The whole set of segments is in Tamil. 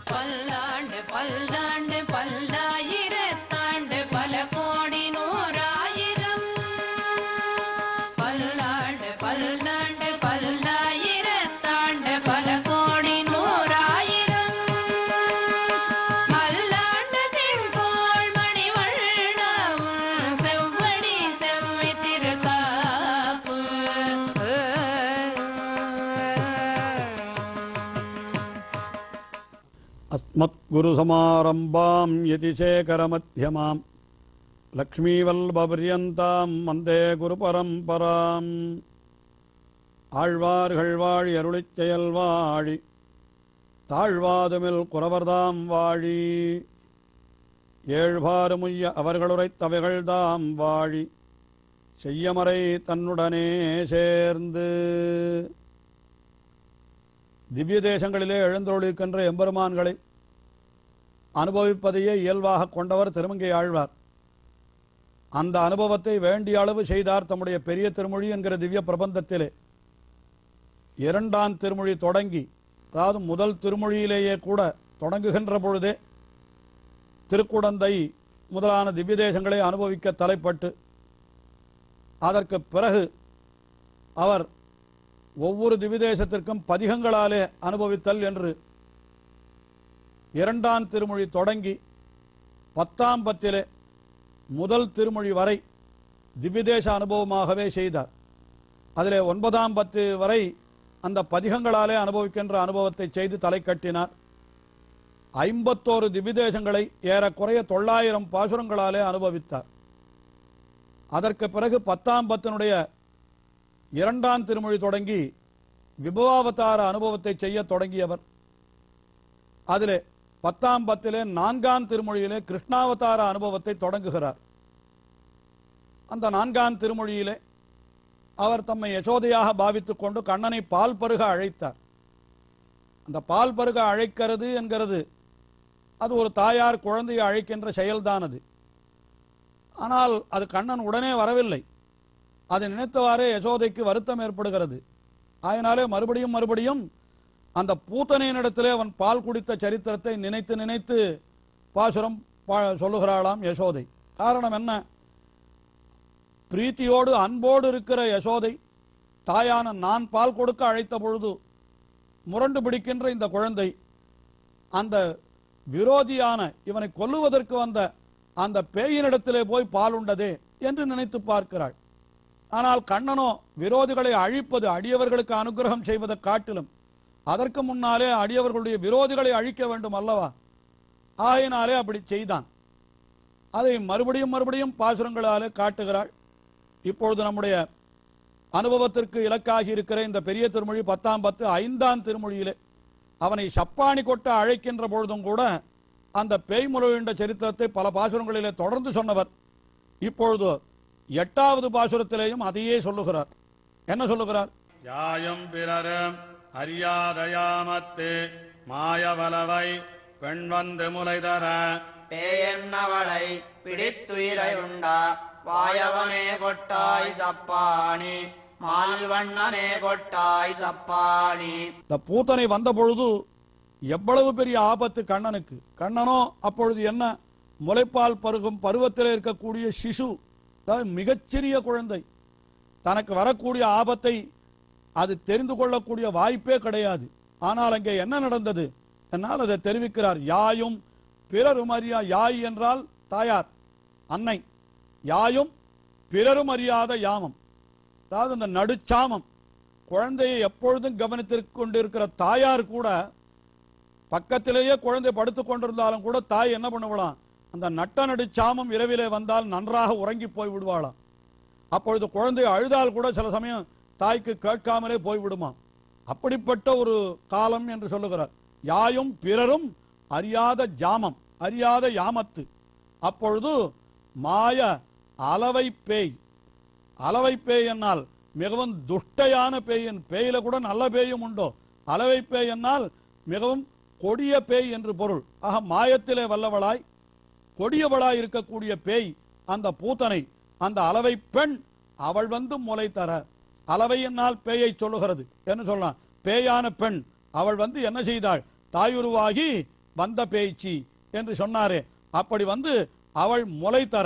பல்லாண்டு பல்லாண்டு பல்லாயிரத்தாண்டு பல கோடி நூறாயிரம் பல்லாண்டு பல்லாண்டு பல்லாயிரத்தாண்டு பல கோடி நூறாயிரம் மல்லாண்டு திண்கோள் மணிவண்ணாவும் செவ்வடி செவ்வி திருக்காப்பு अस्मत्गुरुसमारम्भां यतिशेखरमध्यमाम् லக்ஷ்மீவல்பபரியந்தாம் வந்தே குருபரம்பராம் ஆழ்வார்கள் வாழி அருளிச் செயல் வாழி தாழ்வாதுமில் குறவர்தாம் வாழி ஏழ்பாறுமுய்ய அவர்களுரைத்தவைகள்தாம் வாழி செய்யமறை தன்னுடனே சேர்ந்து திவ்ய தேசங்களிலே எழுந்தொழிக்கின்ற எம்பெருமான்களை அனுபவிப்பதையே இயல்பாக கொண்டவர் திருமங்கை ஆழ்வார் அந்த அனுபவத்தை வேண்டிய அளவு செய்தார் தம்முடைய பெரிய திருமொழி என்கிற திவ்ய பிரபந்தத்திலே இரண்டாம் திருமொழி தொடங்கி அதாவது முதல் திருமொழியிலேயே கூட தொடங்குகின்ற பொழுதே திருக்குடந்தை முதலான திவ்ய தேசங்களை அனுபவிக்க தலைப்பட்டு அதற்கு பிறகு அவர் ஒவ்வொரு திவிதேசத்திற்கும் பதிகங்களாலே அனுபவித்தல் என்று இரண்டாம் திருமொழி தொடங்கி பத்தாம் பத்திலே முதல் திருமொழி வரை திவ்யதேச அனுபவமாகவே செய்தார் அதிலே ஒன்பதாம் பத்து வரை அந்த பதிகங்களாலே அனுபவிக்கின்ற அனுபவத்தை செய்து தலை கட்டினார் ஐம்பத்தோரு திவ்யதேசங்களை ஏறக்குறைய தொள்ளாயிரம் பாசுரங்களாலே அனுபவித்தார் அதற்கு பிறகு பத்தாம் பத்தினுடைய இரண்டாம் திருமொழி தொடங்கி விபவாவதார அனுபவத்தை செய்ய தொடங்கியவர் அதிலே பத்தாம் பத்திலே நான்காம் திருமொழியிலே கிருஷ்ணாவதார அனுபவத்தை தொடங்குகிறார் அந்த நான்காம் திருமொழியிலே அவர் தம்மை யசோதையாக பாவித்துக் கொண்டு கண்ணனை பால் பருக அழைத்தார் அந்த பால் பருக அழைக்கிறது என்கிறது அது ஒரு தாயார் குழந்தையை அழைக்கின்ற செயல்தான் அது ஆனால் அது கண்ணன் உடனே வரவில்லை அதை நினைத்தவாறே யசோதைக்கு வருத்தம் ஏற்படுகிறது அதனாலே மறுபடியும் மறுபடியும் அந்த பூத்தனையினிடத்திலே அவன் பால் குடித்த சரித்திரத்தை நினைத்து நினைத்து பாசுரம் பா- சொல்லுகிறாளாம் யசோதை காரணம் என்ன பிரீத்தியோடு அன்போடு இருக்கிற யசோதை தாயான நான் பால் கொடுக்க அழைத்த பொழுது முரண்டு பிடிக்கின்ற இந்த குழந்தை அந்த விரோதியான இவனை கொல்லுவதற்கு வந்த அந்த பேயினிடத்திலே போய் பால் உண்டதே என்று நினைத்து பார்க்கிறாள் ஆனால் கண்ணனோ விரோதிகளை அழிப்பது அடியவர்களுக்கு அனுகிரகம் செய்வதை காட்டிலும் அதற்கு முன்னாலே அடியவர்களுடைய விரோதிகளை அழிக்க வேண்டும் அல்லவா ஆகையினாலே அப்படி செய்தான் அதை மறுபடியும் மறுபடியும் பாசுரங்களாலே காட்டுகிறாள் இப்பொழுது நம்முடைய அனுபவத்திற்கு இலக்காகி இருக்கிற இந்த பெரிய திருமொழி பத்தாம் பத்து ஐந்தாம் திருமொழியிலே அவனை சப்பாணி கொட்ட அழைக்கின்ற பொழுதும் கூட அந்த பேய்முழுகின்ற சரித்திரத்தை பல பாசுரங்களிலே தொடர்ந்து சொன்னவர் இப்பொழுது எட்டாவது பாசுரத்திலேயும் அதையே சொல்லுகிறார் என்ன சொல்லுகிறார் யாயம் பிறரும் அறியாதயாமத்து மாயவலவை பெண் வந்து முளைதர பேயன்னவளை பிடித்துயிரை உண்டா வாயவனே கொட்டாய் சப்பாணி மால்வண்ணனே கொட்டாய் சப்பாணி இந்த பூத்தனை வந்த பொழுது எவ்வளவு பெரிய ஆபத்து கண்ணனுக்கு கண்ணனோ அப்பொழுது என்ன முளைப்பால் பருகும் பருவத்தில் இருக்கக்கூடிய சிசு அதாவது மிகச்சிறிய குழந்தை தனக்கு வரக்கூடிய ஆபத்தை அது தெரிந்து கொள்ளக்கூடிய வாய்ப்பே கிடையாது ஆனால் அங்கே என்ன நடந்தது என்னால் அதை தெரிவிக்கிறார் யாயும் பிறரும் அறியா யாய் என்றால் தாயார் அன்னை யாயும் பிறரும் அறியாத யாமம் அதாவது அந்த நடுச்சாமம் குழந்தையை எப்பொழுதும் கவனித்துக் கொண்டிருக்கிற தாயார் கூட பக்கத்திலேயே குழந்தை படுத்துக் கொண்டிருந்தாலும் கூட தாய் என்ன பண்ணுவலாம் அந்த நட்ட நடுச்சாமம் இரவிலே வந்தால் நன்றாக உறங்கி போய் விடுவாளாம் அப்பொழுது குழந்தை அழுதால் கூட சில சமயம் தாய்க்கு கேட்காமலே போய் விடுமாம் அப்படிப்பட்ட ஒரு காலம் என்று சொல்லுகிறார் யாயும் பிறரும் அறியாத ஜாமம் அறியாத யாமத்து அப்பொழுது மாய அளவை பேய் அளவை பேய் என்னால் மிகவும் துஷ்டையான பேயின் பேயில கூட நல்ல பேயும் உண்டோ அளவை பேய் என்னால் மிகவும் கொடிய பேய் என்று பொருள் ஆக மாயத்திலே வல்லவளாய் கொடியவளாய் இருக்கக்கூடிய பேய் அந்த பூத்தனை அந்த அளவை பெண் அவள் வந்து முளை தர அளவை என்னால் பேயை சொல்லுகிறது என்ன சொல்லலாம் பேயான பெண் அவள் வந்து என்ன செய்தாள் தாயுருவாகி வந்த பேய்ச்சி என்று சொன்னாரே அப்படி வந்து அவள் முலை தர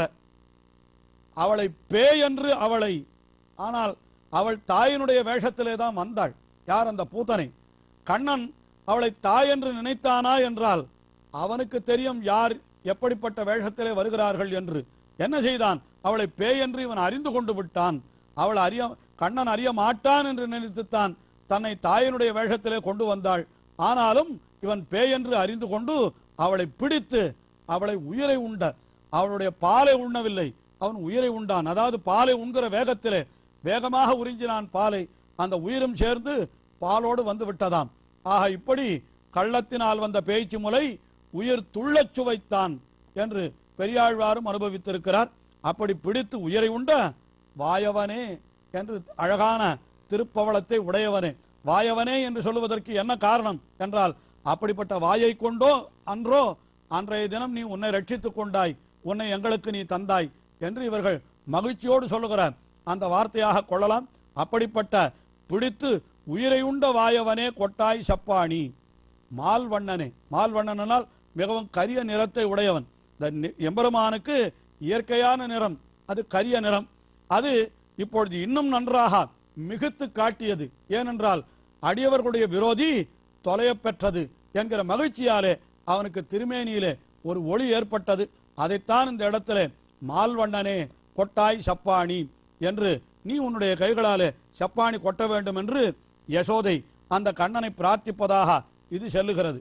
அவளை பேய் என்று அவளை ஆனால் அவள் தாயினுடைய வேஷத்திலே தான் வந்தாள் யார் அந்த பூத்தனை கண்ணன் அவளை தாய் என்று நினைத்தானா என்றால் அவனுக்கு தெரியும் யார் எப்படிப்பட்ட வேஷத்திலே வருகிறார்கள் என்று என்ன செய்தான் அவளை பேய் என்று இவன் அறிந்து கொண்டு விட்டான் அவள் அறிய கண்ணன் அறிய மாட்டான் என்று நினைத்துத்தான் தன்னை தாயினுடைய வேஷத்திலே கொண்டு வந்தாள் ஆனாலும் இவன் பேய் என்று அறிந்து கொண்டு அவளை பிடித்து அவளை உயிரை உண்ட அவளுடைய பாலை உண்ணவில்லை அவன் உயிரை உண்டான் அதாவது பாலை உண்கிற வேகத்திலே வேகமாக உறிஞ்சினான் பாலை அந்த உயிரும் சேர்ந்து பாலோடு வந்து விட்டதாம் ஆக இப்படி கள்ளத்தினால் வந்த பேச்சு முலை உயிர் துள்ளச் சுவைத்தான் என்று பெரியாழ்வாரும் அனுபவித்திருக்கிறார் அப்படி பிடித்து உயிரை உண்ட வாயவனே என்று அழகான திருப்பவளத்தை உடையவனே வாயவனே என்று சொல்லுவதற்கு என்ன காரணம் என்றால் அப்படிப்பட்ட வாயை கொண்டோ அன்றோ அன்றைய தினம் நீ உன்னை ரட்சித்துக் கொண்டாய் உன்னை எங்களுக்கு நீ தந்தாய் என்று இவர்கள் மகிழ்ச்சியோடு சொல்லுகிற அந்த வார்த்தையாக கொள்ளலாம் அப்படிப்பட்ட பிடித்து உயிரை உண்ட வாயவனே கொட்டாய் சப்பாணி மால்வண்ணனே மால்வண்ணனால் மிகவும் கரிய நிறத்தை உடையவன் இந்த நி- எம்பெருமானுக்கு இயற்கையான நிறம் அது கரிய நிறம் அது இப்பொழுது இன்னும் நன்றாக மிகுத்து காட்டியது ஏனென்றால் அடியவர்களுடைய விரோதி தொலையப் பெற்றது என்கிற மகிழ்ச்சியாலே அவனுக்கு திருமேனியிலே ஒரு ஒளி ஏற்பட்டது அதைத்தான் இந்த இடத்திலே மால்வண்ணனே கொட்டாய் சப்பாணி என்று நீ உன்னுடைய கைகளாலே சப்பாணி கொட்ட வேண்டும் என்று யசோதை அந்த கண்ணனை பிரார்த்திப்பதாக இது செல்லுகிறது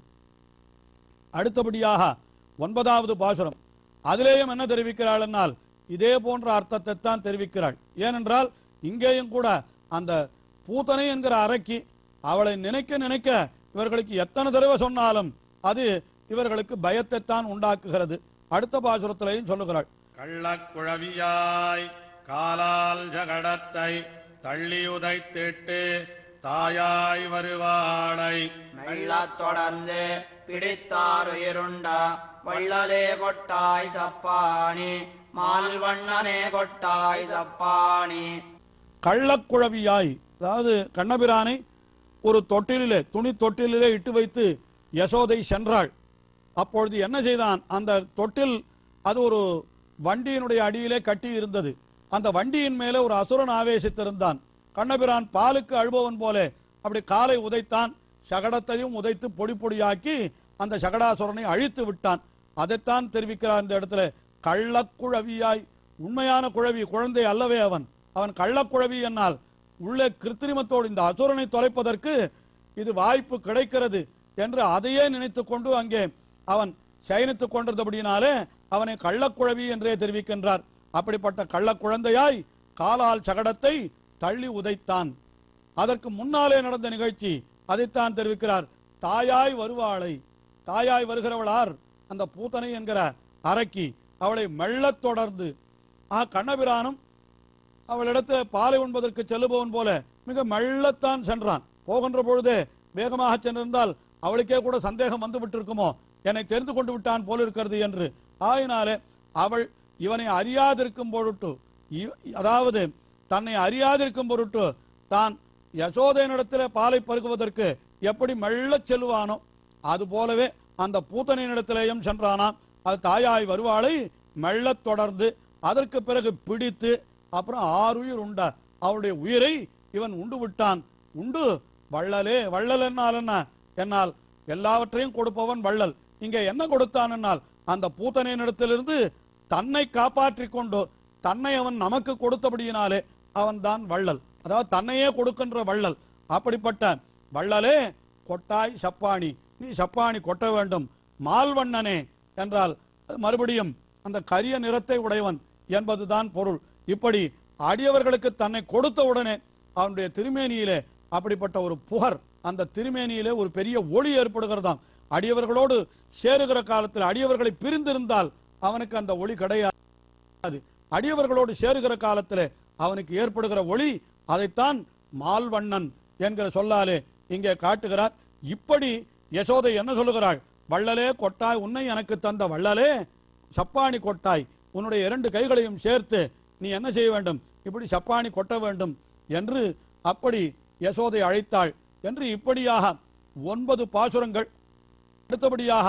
அடுத்தபடியாக ஒன்பதாவது பாசுரம் அதிலேயும் என்ன தெரிவிக்கிறாள் என்னால் இதே போன்ற அர்த்தத்தை தான் தெரிவிக்கிறாள் ஏனென்றால் இங்கேயும் கூட அந்த பூத்தனை என்கிற அரக்கி அவளை நினைக்க நினைக்க இவர்களுக்கு எத்தனை தடவை சொன்னாலும் அது இவர்களுக்கு பயத்தைத்தான் உண்டாக்குகிறது அடுத்த பாசுரத்திலையும் சொல்லுகிறாள் கள்ளக்குழவியாய் காலால் ஜகடத்தை தள்ளியுதைத்திட்டு தாயாய் வருவாளை மெள்ளத் தொடர்ந்து பிடித்தாருயிருண்டா வள்ளலே கொட்டாய் சப்பாணி மால்வண்ணனே கொட்டாய் சப்பாணி கள்ளக்குழவியாய் அதாவது கண்ணபிரானை ஒரு தொட்டிலிலே துணி தொட்டிலிலே இட்டு வைத்து யசோதை சென்றாள் அப்பொழுது என்ன செய்தான் அந்த தொட்டில் அது ஒரு வண்டியினுடைய அடியிலே கட்டி இருந்தது அந்த வண்டியின் மேலே ஒரு அசுரன் ஆவேசித்திருந்தான் கண்ணபிரான் பாலுக்கு அழுபவன் போல அப்படி காலை உதைத்தான் சகடத்தையும் உதைத்து பொடி பொடியாக்கி அந்த சகடாசுரனை அழித்து விட்டான் அதைத்தான் தெரிவிக்கிறார் இந்த இடத்துல கள்ளக்குழவியாய் உண்மையான குழவி குழந்தை அல்லவே அவன் அவன் கள்ளக்குழவி என்னால் உள்ளே கிருத்திரிமத்தோடு இந்த அசுரனை தொலைப்பதற்கு இது வாய்ப்பு கிடைக்கிறது என்று அதையே நினைத்துக் கொண்டு அங்கே அவன் சயனித்துக் கொண்டிருந்தபடியினாலே அவனை கள்ளக்குழவி என்றே தெரிவிக்கின்றார் அப்படிப்பட்ட கள்ளக்குழந்தையாய் காலால் சகடத்தை தள்ளி உதைத்தான் அதற்கு முன்னாலே நடந்த நிகழ்ச்சி அதைத்தான் தெரிவிக்கிறார் தாயாய் வருவாளை தாயாய் வருகிறவளார் அந்த பூத்தனை என்கிற அரக்கி அவளை மெல்லத் தொடர்ந்து ஆ கண்ணபிரானும் அவளிடத்தில் பாலை உண்பதற்கு செல்லுபவன் போல மிக மெல்லத்தான் சென்றான் போகின்ற பொழுதே வேகமாக சென்றிருந்தால் அவளுக்கே கூட சந்தேகம் வந்து விட்டிருக்குமோ என்னை தெரிந்து கொண்டு விட்டான் போல இருக்கிறது என்று ஆயினாலே அவள் இவனை அறியாதிருக்கும் பொருட்டு இ- அதாவது தன்னை அறியாதிருக்கும் பொருட்டு தான் யசோதையனிடத்திலே பாலை பருகுவதற்கு எப்படி மெல்லச் செல்லுவானோ அது போலவே அந்த பூத்தனிடத்திலேயும் சென்றானாம் அது தாயாய் வருவாளை மெல்லத் தொடர்ந்து அதற்கு பிறகு பிடித்து அப்புறம் ஆறுயிர் உண்ட அவளுடைய உயிரை இவன் உண்டு விட்டான் உண்டு வள்ளலே வள்ளல் என்னால் என்ன என்னால் எல்லாவற்றையும் கொடுப்பவன் வள்ளல் இங்கே என்ன கொடுத்தான் என்னால் அந்த பூத்தனிடத்திலிருந்து தன்னை காப்பாற்றிக் கொண்டு தன்னை அவன் நமக்கு கொடுத்தபடியினாலே அவன்தான் வள்ளல் அதாவது தன்னையே கொடுக்கின்ற வள்ளல் அப்படிப்பட்ட வள்ளலே கொட்டாய் சப்பாணி நீ சப்பாணி கொட்ட வேண்டும் மால்வண்ணனே என்றால் அது மறுபடியும் அந்த கரிய நிறத்தை உடையவன் என்பதுதான் பொருள் இப்படி அடியவர்களுக்கு தன்னை கொடுத்த உடனே அவனுடைய திருமேனியிலே அப்படிப்பட்ட ஒரு புகர் அந்த திருமேனியிலே ஒரு பெரிய ஒளி ஏற்படுகிறதாம் அடியவர்களோடு சேருகிற காலத்தில் அடியவர்களை பிரிந்திருந்தால் அவனுக்கு அந்த ஒளி கிடையாது அடியவர்களோடு சேருகிற காலத்திலே அவனுக்கு ஏற்படுகிற ஒளி அதைத்தான் மால்வண்ணன் என்கிற சொல்லாலே இங்கே காட்டுகிறார் இப்படி யசோதை என்ன சொல்லுகிறாள் வள்ளலே கொட்டாய் உன்னை எனக்கு தந்த வள்ளலே சப்பாணி கொட்டாய் உன்னுடைய இரண்டு கைகளையும் சேர்த்து நீ என்ன செய்ய வேண்டும் இப்படி சப்பாணி கொட்ட வேண்டும் என்று அப்படி யசோதை அழைத்தாள் என்று இப்படியாக ஒன்பது பாசுரங்கள் அடுத்தபடியாக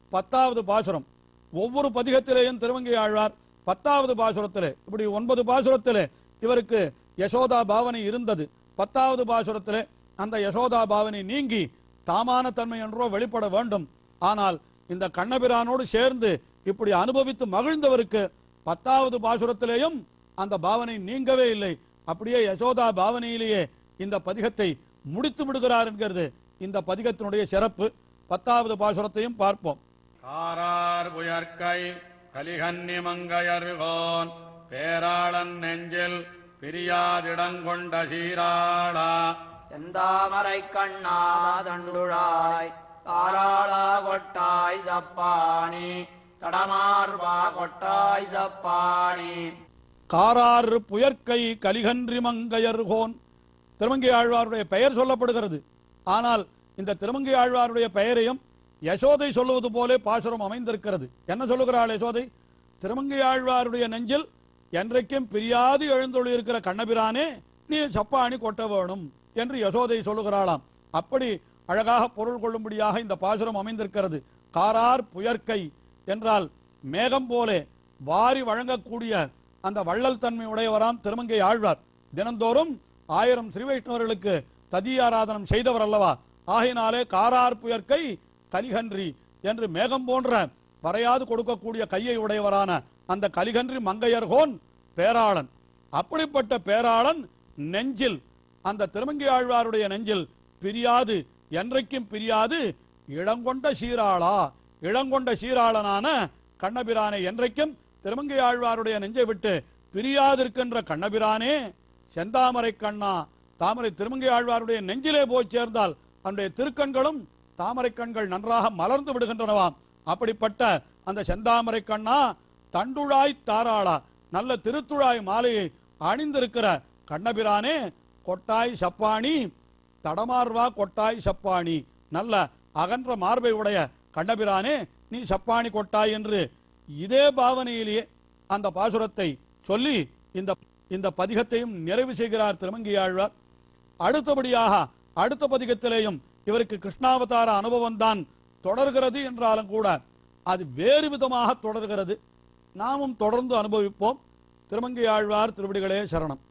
பத்தாவது பாசுரம் ஒவ்வொரு பதிகத்திலேயும் திருவங்கை ஆழ்வார் பத்தாவது பாசுரத்திலே இப்படி ஒன்பது பாசுரத்திலே இவருக்கு யசோதா பாவனை இருந்தது பத்தாவது பாசுரத்திலே அந்த யசோதா பாவனை நீங்கி தாமான தன்மை என்றோ வெளிப்பட வேண்டும் ஆனால் இந்த கண்ணபிரானோடு சேர்ந்து இப்படி அனுபவித்து மகிழ்ந்தவருக்கு பத்தாவது பாசுரத்திலேயும் அந்த பாவனை நீங்கவே இல்லை அப்படியே யசோதா பாவனையிலேயே இந்த பதிகத்தை முடித்து விடுகிறார் என்கிறது இந்த பதிகத்தினுடைய சிறப்பு பத்தாவது பாசுரத்தையும் பார்ப்போம் காரார் புயற்கை கலிகன்னி மங்கையர்கோன் பேராளன் நெஞ்சில் பிரியாதிடங்கொண்ட சீராளா செந்தாமரை கண்ணா தண்டுழாய் தாராளா கொட்டாய் சப்பாணி தடமார்பா கொட்டாய் சப்பாணி காராறு புயற்கை கலிகன்றி மங்கையர்கோன் திருமங்கை ஆழ்வாருடைய பெயர் சொல்லப்படுகிறது ஆனால் இந்த திருமங்கை ஆழ்வாருடைய பெயரையும் யசோதை சொல்லுவது போலே பாசுரம் அமைந்திருக்கிறது என்ன சொல்லுகிறாள் யசோதை திருமங்கை ஆழ்வாருடைய நெஞ்சில் என்றைக்கும் பிரியாது எழுந்தொழியிருக்கிற கண்ணபிரானே நீ சப்பாணி கொட்ட வேணும் என்று யசோதை சொல்லுகிறாளாம் அப்படி அழகாக பொருள் கொள்ளும்படியாக இந்த பாசுரம் அமைந்திருக்கிறது காரார் புயற்கை என்றால் மேகம் போலே வாரி வழங்கக்கூடிய அந்த வள்ளல் தன்மை உடையவராம் திருமங்கை ஆழ்வார் தினந்தோறும் ஆயிரம் ஸ்ரீ வைஷ்ணவர்களுக்கு ததியாராதனம் செய்தவர் அல்லவா ஆகினாலே காரார் புயற்கை கலிகன்றி என்று மேகம் போன்ற வரையாது கொடுக்கக்கூடிய கையை உடையவரான அந்த கலிகன்றி மங்கையர்கோன் பேராளன் அப்படிப்பட்ட பேராளன் நெஞ்சில் அந்த திருமங்கை ஆழ்வாருடைய நெஞ்சில் பிரியாது என்றைக்கும் பிரியாது இளங்கொண்ட சீராளா இளங்கொண்ட சீராளனான கண்ணபிரானை என்றைக்கும் திருமங்கை ஆழ்வாருடைய நெஞ்சை விட்டு பிரியாதிருக்கின்ற கண்ணபிரானே செந்தாமரை கண்ணா தாமரை திருமங்கை ஆழ்வாருடைய நெஞ்சிலே போய் சேர்ந்தால் அவனுடைய திருக்கண்களும் தாமரை கண்கள் நன்றாக மலர்ந்து விடுகின்றனவாம் அப்படிப்பட்ட அந்த செந்தாமரை கண்ணா தண்டுழாய் தாராளா நல்ல திருத்துழாய் மாலையை அணிந்திருக்கிற கண்ணபிரானே கொட்டாய் சப்பாணி தடமார்வா கொட்டாய் சப்பாணி நல்ல அகன்ற மார்பை உடைய கண்ணபிரானே நீ சப்பாணி கொட்டாய் என்று இதே பாவனையிலேயே அந்த பாசுரத்தை சொல்லி இந்த இந்த பதிகத்தையும் நிறைவு செய்கிறார் திருமங்கியாழ்வார் அடுத்தபடியாக அடுத்த பதிகத்திலேயும் இவருக்கு கிருஷ்ணாவதார அனுபவம் தான் தொடர்கிறது என்றாலும் கூட அது வேறு விதமாக தொடர்கிறது நாமும் தொடர்ந்து அனுபவிப்போம் திருமங்கை ஆழ்வார் திருவடிகளே சரணம்